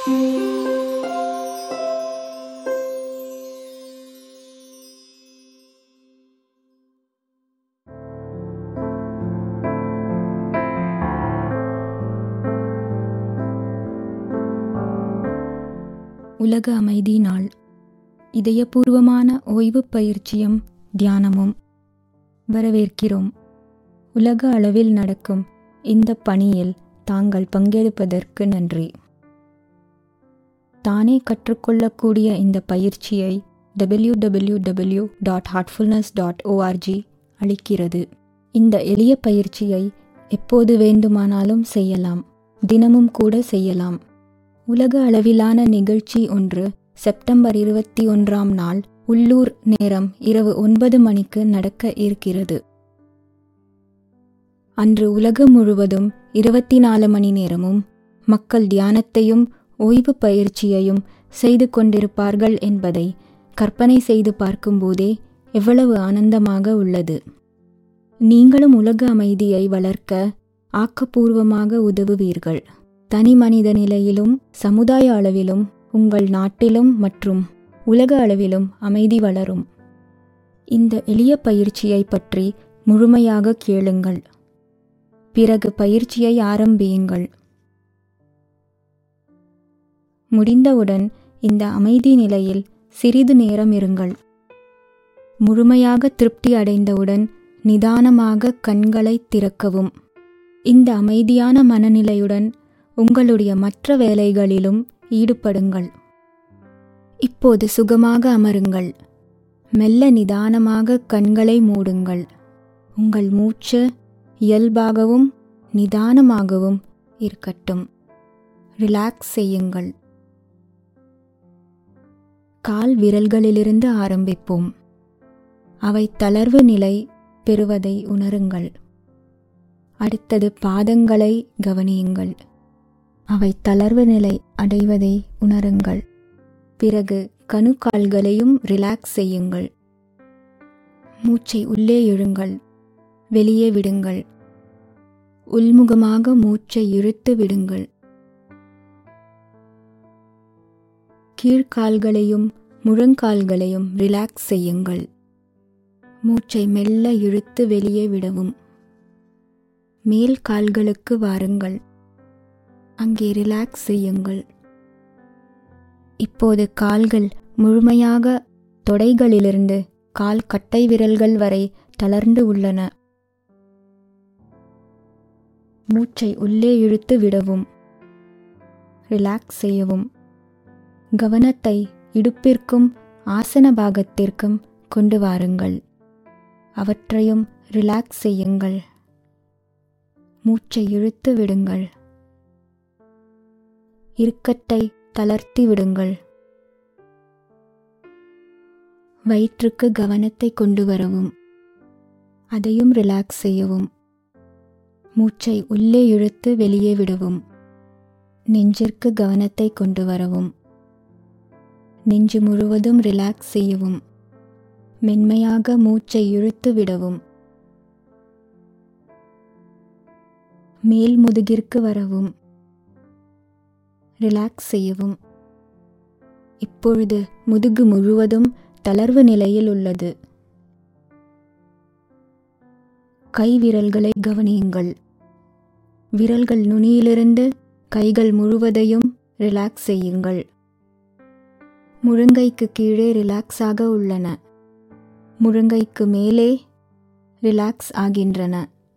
உலக அமைதி நாள் இதயபூர்வமான ஓய்வு பயிற்சியும் தியானமும் வரவேற்கிறோம் உலக அளவில் நடக்கும் இந்த பணியில் தாங்கள் பங்கெடுப்பதற்கு நன்றி தானே கற்றுக்கொள்ளக்கூடிய இந்த பயிற்சியை W W W dot Heartfulness dot ORG அளிக்கிறது இந்த எளிய பயிற்சியை எப்போது வேண்டுமானாலும் செய்யலாம் தினமும் கூட செய்யலாம் உலக அளவிலான நிகழ்ச்சி ஒன்று செப்டம்பர் இருபத்தி ஒன்றாம் நாள் உள்ளூர் நேரம் இரவு ஒன்பது மணிக்கு நடக்க இருக்கிறது அன்று உலகம் முழுவதும் இருபத்தி நாலு மணி நேரமும் மக்கள் தியானத்தையும் ஓய்வு பயிற்சியையும் செய்து கொண்டிருப்பார்கள் என்பதை கற்பனை செய்து பார்க்கும்போதே எவ்வளவு ஆனந்தமாக உள்ளது நீங்களும் உலக அமைதியை வளர்க்க ஆக்கப்பூர்வமாக உதவுவீர்கள் தனி மனித நிலையிலும் சமுதாய அளவிலும் உங்கள் நாட்டிலும் மற்றும் உலக அளவிலும் அமைதி வளரும் இந்த எளிய பயிற்சியை பற்றி முழுமையாக கேளுங்கள் பிறகு பயிற்சியை ஆரம்பியுங்கள் முடிந்தவுடன் இந்த அமைதி நிலையில் சிறிது நேரம் இருங்கள் முழுமையாக திருப்தி அடைந்தவுடன் நிதானமாக கண்களை திறக்கவும் இந்த அமைதியான மனநிலையுடன் உங்களுடைய மற்ற வேலைகளிலும் ஈடுபடுங்கள் இப்போது சுகமாக அமருங்கள் மெல்ல நிதானமாக கண்களை மூடுங்கள் உங்கள் மூச்சு இயல்பாகவும் நிதானமாகவும் இருக்கட்டும் ரிலாக்ஸ் செய்யுங்கள் கால் விரல்களிலிருந்து ஆரம்பிப்போம் அவை தளர்வு நிலை பெறுவதை உணருங்கள் அடுத்தது பாதங்களை கவனியுங்கள் அவை தளர்வு நிலை அடைவதை உணருங்கள் பிறகு கணுக்கால்களையும் ரிலாக்ஸ் செய்யுங்கள் மூச்சை உள்ளே இழுங்கள் வெளியே விடுங்கள் உள்முகமாக மூச்சை இழுத்து விடுங்கள் கீழ்கால்களையும் முழங்கால்களையும் ரிலாக்ஸ் செய்யுங்கள் மூச்சை மெல்ல இழுத்து வெளியே விடவும் மேல் கால்களுக்கு வாருங்கள் அங்கே ரிலாக்ஸ் செய்யுங்கள் இப்போது கால்கள் முழுமையாக தொடைகளிலிருந்து கால் கட்டை விரல்கள் வரை தளர்ந்து உள்ளன மூச்சை உள்ளே இழுத்து விடவும் ரிலாக்ஸ் செய்யவும் கவனத்தை இடுப்பிற்கும் ஆசன பாகத்திற்கும் கொண்டு வாருங்கள் அவற்றையும் ரிலாக்ஸ் செய்யுங்கள் மூச்சை இழுத்து விடுங்கள் இறுக்கத்தை தளர்த்தி விடுங்கள் வயிற்றுக்கு கவனத்தை கொண்டு வரவும் அதையும் ரிலாக்ஸ் செய்யவும் மூச்சை உள்ளே இழுத்து வெளியே விடவும் நெஞ்சிற்கு கவனத்தை கொண்டு வரவும் நெஞ்சு முழுவதும் ரிலாக்ஸ் செய்யவும் மென்மையாக மூச்சை இழுத்து விடவும் மேல் முதுகிற்கு வரவும் ரிலாக்ஸ் செய்யவும் இப்பொழுது முதுகு முழுவதும் தளர்வு நிலையில் உள்ளது கை விரல்களை கவனியுங்கள் விரல்கள் நுனியிலிருந்து கைகள் முழுவதையும் ரிலாக்ஸ் செய்யுங்கள் முழங்கைக்கு கீழே ரிலாக்ஸாக உள்ளன முழங்கைக்கு மேலே ரிலாக்ஸ் ஆகின்றன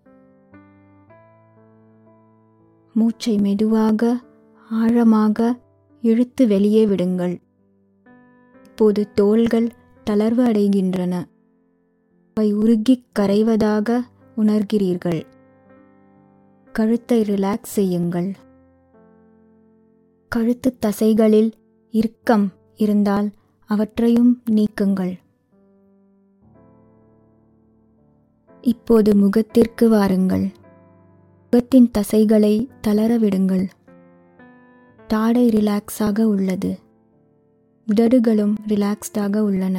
மூச்சை மெதுவாக ஆழமாக இழுத்து வெளியே விடுங்கள் இப்போது தோள்கள் தளர்வு அடைகின்றன அவை உருகிக் கரைவதாக உணர்கிறீர்கள் கழுத்தை ரிலாக்ஸ் செய்யுங்கள் கழுத்து தசைகளில் இறுக்கம் இருந்தால் அவற்றையும் நீக்குங்கள் இப்போது முகத்திற்கு வாருங்கள் முகத்தின் தசைகளை தளர விடுங்கள் தாடை ரிலாக்ஸாக உள்ளது உதடுகளும் ரிலாக்ஸ்டாக உள்ளன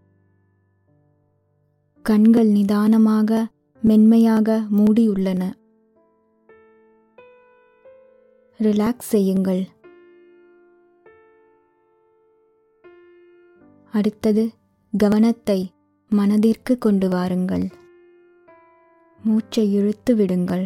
கண்கள் நிதானமாக மென்மையாக மூடியுள்ளன ரிலாக்ஸ் செய்யுங்கள் அடுத்தது கவனத்தை மனதிற்கு கொண்டு வாருங்கள் மூச்சை இழுத்து விடுங்கள்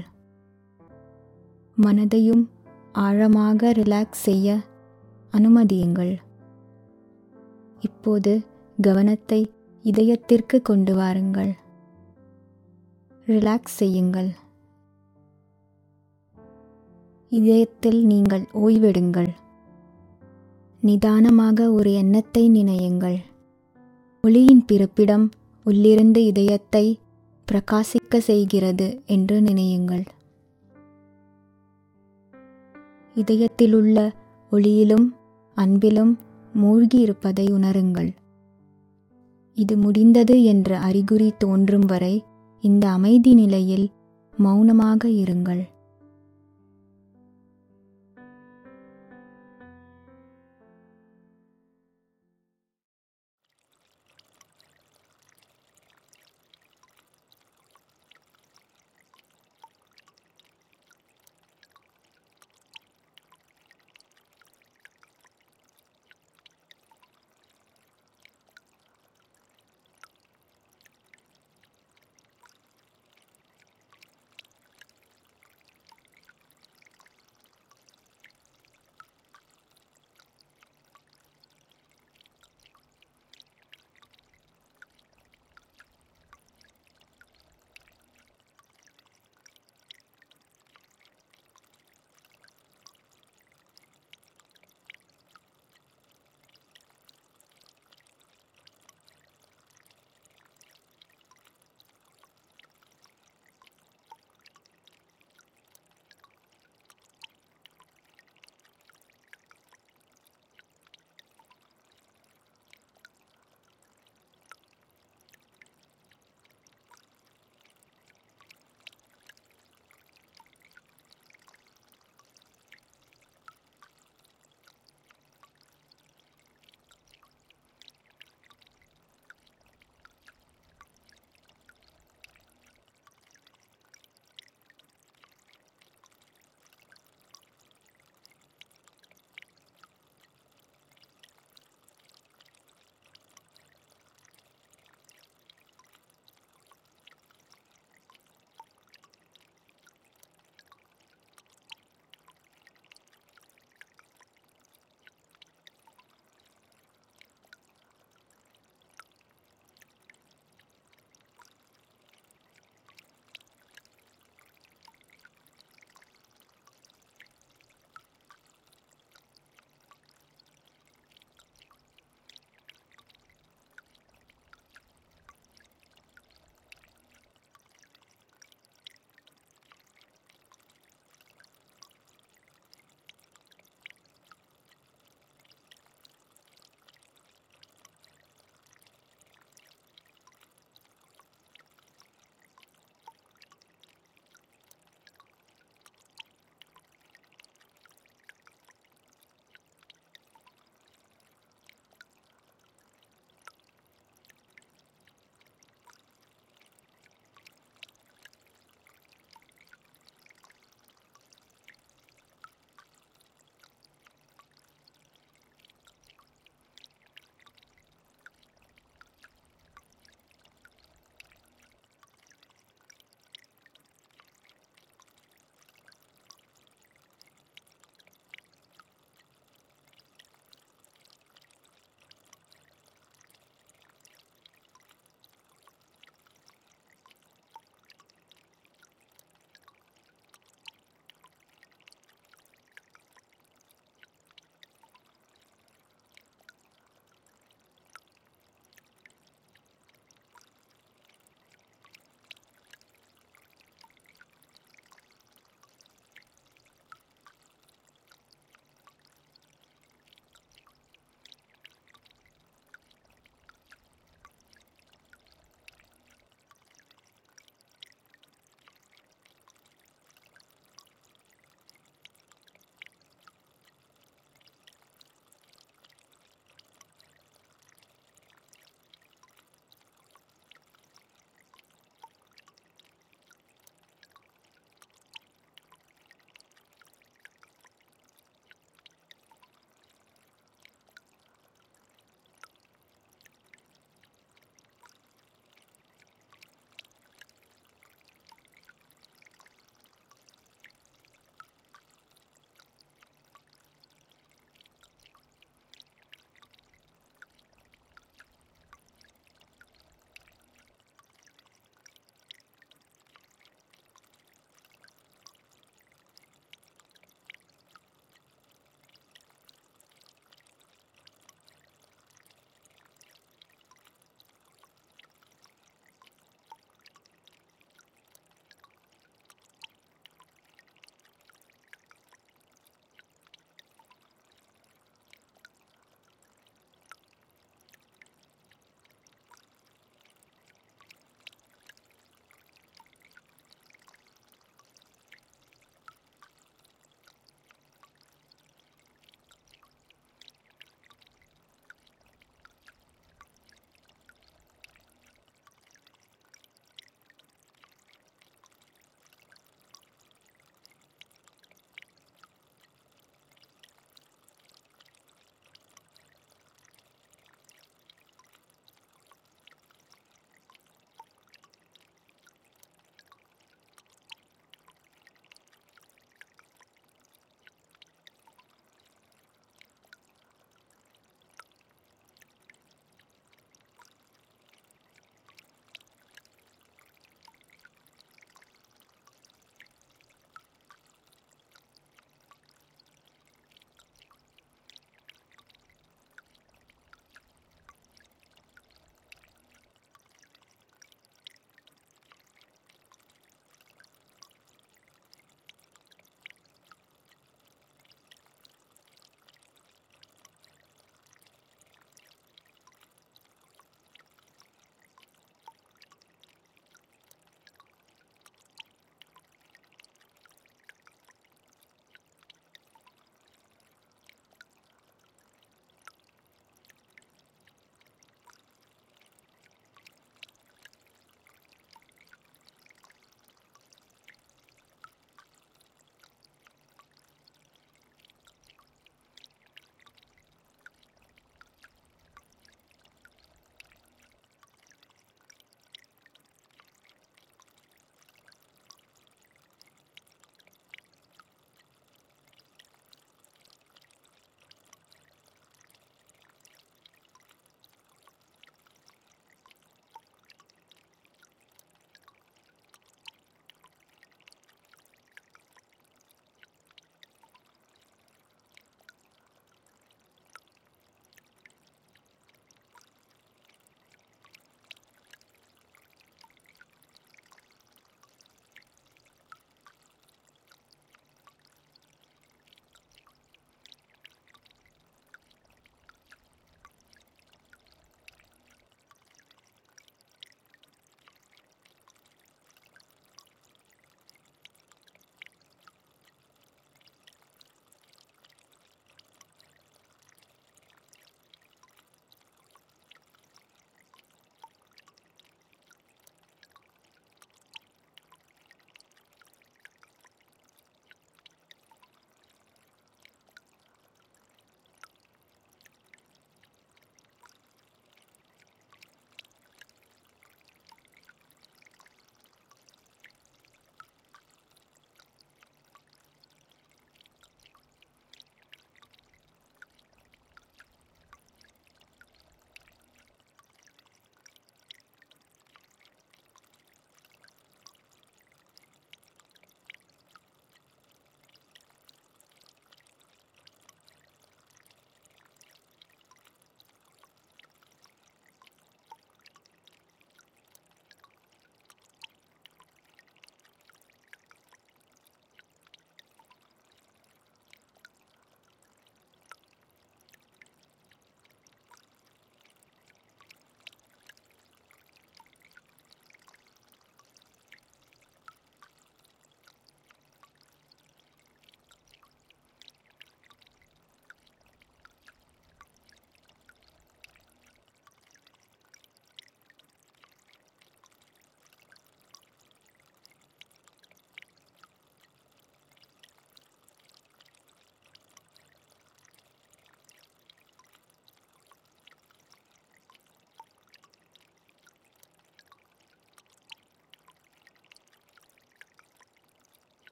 மனதையும் ஆழமாக ரிலாக்ஸ் செய்ய அனுமதியுங்கள் இப்போது கவனத்தை இதயத்திற்கு கொண்டு வாருங்கள் ரிலாக்ஸ் செய்யுங்கள் இதயத்தில் நீங்கள் ஓய்வெடுங்கள் நிதானமாக ஒரு எண்ணத்தை நினையுங்கள் ஒளியின் பிறப்பிடம் உள்ளிருந்து இதயத்தை பிரகாசிக்க செய்கிறது என்று நினையுங்கள் இதயத்திலுள்ள ஒளியிலும் அன்பிலும் மூழ்கி இருப்பதை உணருங்கள் இது முடிந்தது என்ற அறிகுறி தோன்றும் வரை இந்த அமைதி நிலையில் மௌனமாக இருங்கள்